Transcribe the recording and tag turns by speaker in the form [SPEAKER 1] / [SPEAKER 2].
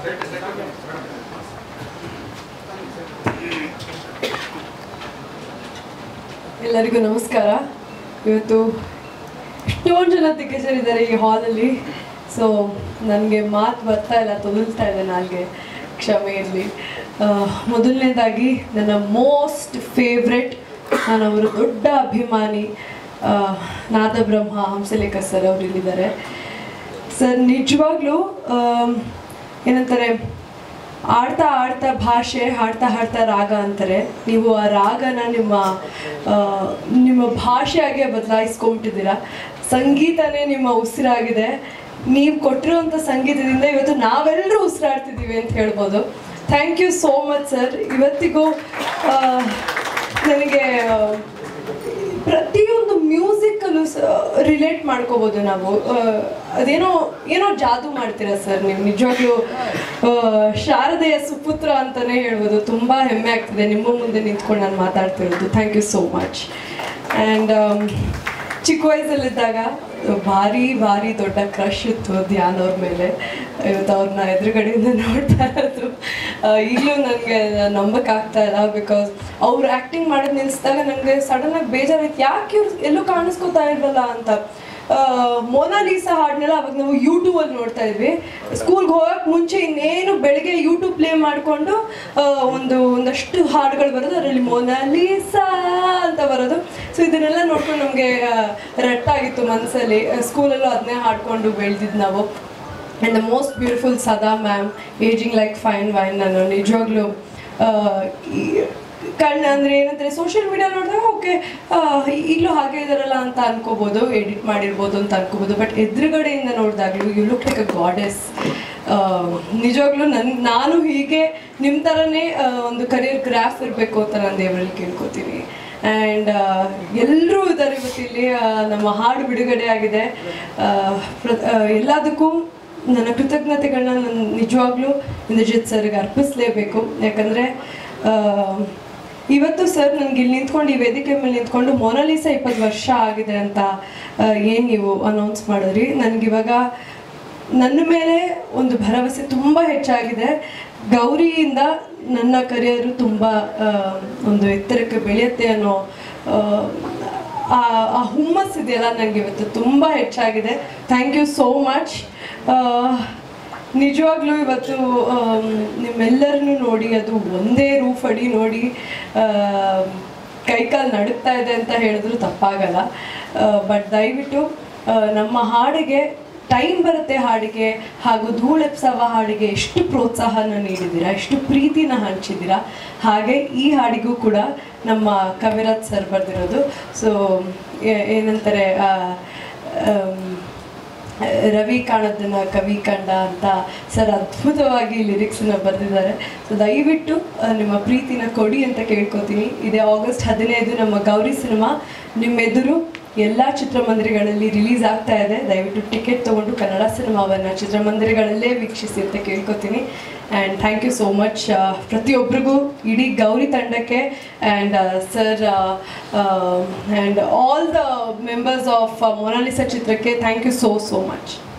[SPEAKER 1] ಎಲ್ಲರಿಗೂ ನಮಸ್ಕಾರ ಇವತ್ತು ಎಷ್ಟೊಂದು ಜನ ದಿಗ್ಗಜರಿದ್ದಾರೆ ಈ ಹಾಲಲ್ಲಿ ಸೊ ನನಗೆ ಮಾತು ಬರ್ತಾ ಇಲ್ಲ ತೊದಲ್ತಾ ಇದೆ ನಾಲ್ಗೆ ಕ್ಷಮೆ ಇರಲಿ ಮೊದಲನೇದಾಗಿ ನನ್ನ ಮೋಸ್ಟ್ ಫೇವ್ರೆಟ್ ನಾನು ಅವರ ದೊಡ್ಡ ಅಭಿಮಾನಿ ಆ, ನಾದಬ್ರಹ್ಮ ಹಂಸಲೇಖ ಸರ್ ಅವರು ಇಲ್ಲಿದ್ದಾರೆ ಸರ್ ನಿಜವಾಗ್ಲೂ ಆಮ್, ಏನಂತಾರೆ ಆಡ್ತಾ ಆಡ್ತಾ ಭಾಷೆ ಹಾಡ್ತಾ ಹಾಡ್ತಾ ರಾಗ ಅಂತಾರೆ ನೀವು ಆ ರಾಗನ ನಿಮ್ಮ ಆ, ನಿಮ್ಮ ಭಾಷೆಯಾಗೆ ಬದಲಾಯಿಸ್ಕೊಂಬಿಟ್ಟಿದ್ದೀರಾ ಸಂಗೀತನೇ ನಿಮ್ಮ ಉಸಿರಾಗಿದೆ ನೀವು ಕೊಟ್ಟಿರುವಂಥ ಸಂಗೀತದಿಂದ ಇವತ್ತು ನಾವೆಲ್ಲರೂ ಉಸಿರಾಡ್ತಿದ್ದೀವಿ ಅಂತ ಹೇಳ್ಬೋದು thank you so much sir ಇವತ್ತಿಗೂ ಆ, ನನಗೆ ಆ, ಪ್ರತಿಯೊಂದು ಮ್ಯೂಸಿಕಲ್ಲೂ ರಿಲೇಟ್ ಮಾಡ್ಕೋಬೋದು ನಾವು ಆ, ಅದೇನೋ ಏನೋ ಜಾದು ಮಾಡ್ತೀರಾ ಸರ್ ನೀವು ನಿಜವಾಗ್ಲೂ ಆ, ಶಾರದೆಯ ಸುಪುತ್ರ ಅಂತಾನೆ ಹೇಳ್ಬೋದು ತುಂಬ ಹೆಮ್ಮೆ ಆಗ್ತಿದೆ ನಿಮ್ಮ ಮುಂದೆ ನಿಂತ್ಕೊಂಡು ನಾನು ಮಾತಾಡ್ತಿರೋದು thank you so much and ಚಿಕ್ಕ ವಯಸ್ಸಲ್ಲಿದ್ದಾಗ ಭಾರಿ ಭಾರಿ ದೊಡ್ಡ ಕ್ರಶ್ ಇತ್ತು ಧ್ಯಾನ್ ಅವ್ರ ಮೇಲೆ ಇವತ್ತು ಅವ್ರನ್ನ ಎದುರುಗಡೆಯಿಂದ ನೋಡ್ತಾ ಇರೋದು ಆ, ಈಗಲೂ ನನಗೆ ನಂಬಕ್ಕಾಗ್ತಾ ಇಲ್ಲ ಬಿಕಾಸ್ ಅವ್ರು ಆ್ಯಕ್ಟಿಂಗ್ ಮಾಡೋದು ನಿಲ್ಲಿಸಿದಾಗ ನನಗೆ ಸಡನ್ನಾಗಿ ಬೇಜಾರಾಯ್ತು ಯಾಕೆ ಇವ್ರು ಎಲ್ಲೂ ಕಾಣಿಸ್ಕೊತಾ ಇಲ್ವಲ್ಲ ಅಂತ ಆ, ಮೊನಾಲಿಸಾ ಹಾಡನ್ನೆಲ್ಲ ಅವಾಗ ನಾವು ಯೂಟ್ಯೂಬಲ್ಲಿ ನೋಡ್ತಾ ಇದ್ವಿ ಸ್ಕೂಲ್ಗೆ ಹೋಗಕ್ಕೆ ಮುಂಚೆ ಇನ್ನೇನು ಬೆಳಗ್ಗೆ ಯೂಟ್ಯೂಬ್ ಪ್ಲೇ ಮಾಡಿಕೊಂಡು ಒಂದು ಒಂದಷ್ಟು ಹಾಡುಗಳು ಬರೋದು ಅದರಲ್ಲಿ ಮೊನಾಲಿಸಾ ಅಂತ ಬರೋದು ಸೊ ಇದನ್ನೆಲ್ಲ ನೋಡ್ಕೊಂಡು ನಮಗೆ ರಟ್ಟಾಗಿತ್ತು ಮನಸ್ಸಲ್ಲಿ ಸ್ಕೂಲಲ್ಲೂ ಅದನ್ನೇ ಹಾಡ್ಕೊಂಡು ಬೆಳೆದಿದ್ದು ನಾವು ಆ್ಯಂಡ್ ದ ಮೋಸ್ಟ್ ಬ್ಯೂಟಿಫುಲ್ ಸದಾ ma'am ageing like fine wine ನಾನು ನಿಜವಾಗ್ಲೂ ಆ, ಈ- ಕಣ್ಣು ಅಂದರೆ ಏನಂತಾರೆ ಸೋಷಿಯಲ್ ಮೀಡಿಯಾ ನೋಡಿದಾಗ ಓಕೆ ಈಗಲೂ ಹಾಗೆ ಇದಾರಲ್ಲ ಅಂತ ಅನ್ಕೋಬೋದು ಎಡಿಟ್ ಮಾಡಿರ್ಬೋದು ಅಂತ ಅನ್ಕೋಬೋದು ಬಟ್ ಎದುರುಗಡೆಯಿಂದ ನೋಡಿದಾಗಲೂ you look like a goddess ನಿಜವಾಗ್ಲೂ ನನ್ ನಾನು ಹೀಗೆ ನಿಮ್ಮ ಥರನೇ ಆ, ಒಂದು ಕರಿಯರ್ ಗ್ರಾಫ್ ಇರಬೇಕು ಅಂತ ನಾನು ದೇವರಲ್ಲಿ ಕೇಳ್ಕೊತೀನಿ ಆ್ಯಂಡ್ ಎಲ್ಲರೂ ಇದ್ದಾರೆ ಇವತ್ತು ಇಲ್ಲಿ ಆ, ನಮ್ಮ ಹಾಡು ಬಿಡುಗಡೆ ಆಗಿದೆ ಆ, ಪ್ರ- ಆ, ಎಲ್ಲದಕ್ಕೂ ನನ್ನ ಕೃತಜ್ಞತೆಗಳನ್ನ ನಾನು ನಿಜವಾಗ್ಲೂ ಇಂದ್ರಜಿತ್ ಸರ್ಗೆ ಅರ್ಪಿಸಲೇಬೇಕು ಯಾಕಂದರೆ ಇವತ್ತು ಸರ್ ನನಗೆ ಇಲ್ಲಿ ನಿಂತ್ಕೊಂಡು ಈ ವೇದಿಕೆ ಮೇಲೆ ನಿಂತ್ಕೊಂಡು ಮೊನಾಲಿಸಾ ಇಪ್ಪತ್ತು ವರ್ಷ ಆಗಿದೆ ಅಂತ ಏನು ನೀವು ಅನೌನ್ಸ್ ಮಾಡಿದ್ರಿ ನನಗಿವಾಗ ನನ್ನ ಮೇಲೆ ಒಂದು ಭರವಸೆ ತುಂಬ ಹೆಚ್ಚಾಗಿದೆ ಗೌರಿಯಿಂದ ನನ್ನ ಕರಿಯರು ತುಂಬ ಆ, ಒಂದು ಎತ್ತರಕ್ಕೆ ಬೆಳೆಯುತ್ತೆ ಅನ್ನೋ ಆ, ಆ ಆ ಹುಮ್ಮಸ್ ಇದೆಯಲ್ಲ ನನಗೆ ಇವತ್ತು ತುಂಬ ಹೆಚ್ಚಾಗಿದೆ ಥ್ಯಾಂಕ್ ಯು ಸೋ ಮಚ್ ನಿಜವಾಗ್ಲೂ ಇವತ್ತು ಆಮ್, ನಿಮ್ಮೆಲ್ಲರನ್ನೂ ನೋಡಿ ಅದು ಒಂದೇ ರೂಫ್ ಅಡಿ ನೋಡಿ ಕೈಕಾಲು ನಡುಗ್ತಾ ಇದೆ ಅಂತ ಹೇಳಿದ್ರು ತಪ್ಪಾಗಲ್ಲ ಬಟ್ ದಯವಿಟ್ಟು ಆ, ನಮ್ಮ ಹಾಡಿಗೆ ಟೈಮ್ ಬರುತ್ತೆ ಹಾಡಿಗೆ ಹಾಗೂ ಧೂಳೆಪ್ಸವ ಹಾಡಿಗೆ ಎಷ್ಟು ಪ್ರೋತ್ಸಾಹನ ನೀಡಿದ್ದೀರಾ ಎಷ್ಟು ಪ್ರೀತಿನ ಹಂಚಿದ್ದೀರಾ ಹಾಗೆ ಈ ಹಾಡಿಗೂ ಕೂಡ ನಮ್ಮ ಕವಿರಾಜ್ ಸರ್ ಬರೆದಿರೋದು ಸೊ ಏನಂತಾರೆ ಆ, ಆಮ್, ರವಿ ಕಾಣೋದನ್ನ ಕವಿ ಕಂಡ ಅಂತ ಸರ್ ಅದ್ಭುತವಾಗಿ ಲಿರಿಕ್ಸನ್ನ ಬರೆದಿದ್ದಾರೆ ಸೊ ದಯವಿಟ್ಟು ಆ, ನಿಮ್ಮ ಪ್ರೀತಿನ ಕೊಡಿ ಅಂತ ಕೇಳ್ಕೊತೀನಿ ಇದೇ ಆಗಸ್ಟ್ ಹದಿನೈದು ನಮ್ಮ ಗೌರಿ ಸಿನಿಮಾ ನಿಮ್ಮೆದುರು ಎಲ್ಲ ಚಿತ್ರಮಂದಿರಗಳಲ್ಲಿ ರಿಲೀಸ್ ಆಗ್ತಾ ಇದೆ ದಯವಿಟ್ಟು ಟಿಕೆಟ್ ತೊಗೊಂಡು ಕನ್ನಡ ಸಿನಿಮಾವನ್ನು ಚಿತ್ರಮಂದಿರಗಳಲ್ಲೇ ವೀಕ್ಷಿಸಿ ಅಂತ ಕೇಳ್ಕೊತೀನಿ and thank you so much ಪ್ರತಿಯೊಬ್ಬರಿಗೂ ಇಡೀ ಗೌರಿ ತಂಡಕ್ಕೆ and sir and all the members of Monalisa ಚಿತ್ರಕ್ಕೆ thank you so so much